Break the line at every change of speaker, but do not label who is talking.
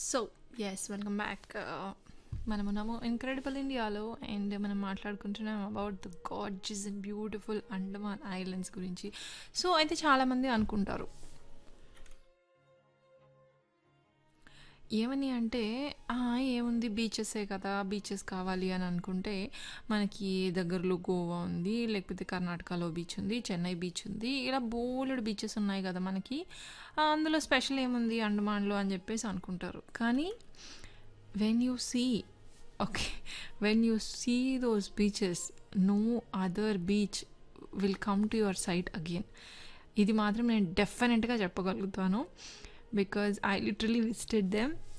so yes welcome back మనమున్నాము incredible ఇండియాలో and మనం మాట్లాడుకుంటున్నాం about the gadgets and beautiful Andaman islands గురించి సో అయితే చాలామంది అనుకుంటారు ఏమని అంటే "ఆ, ఏముంది బీచెసే కదా బీచెస్ కావాలి అని అనుకుంటే మనకి దగ్గరలో గోవా ఉంది లేకపోతే కర్ణాటకలో బీచ్ ఉంది చెన్నై బీచ్ ఉంది ఇలా బోలెడు బీచెస్ ఉన్నాయి కదా మనకి ఆ, అందులో స్పెషల్ ఏముంది అండమాన్లో అని చెప్పేసి అనుకుంటారు కానీ when you see okay when you see those beaches no other beach will come to your sight again ఇది మాత్రం నేను డెఫినెట్గా చెప్పగలుగుతాను because I literally visited them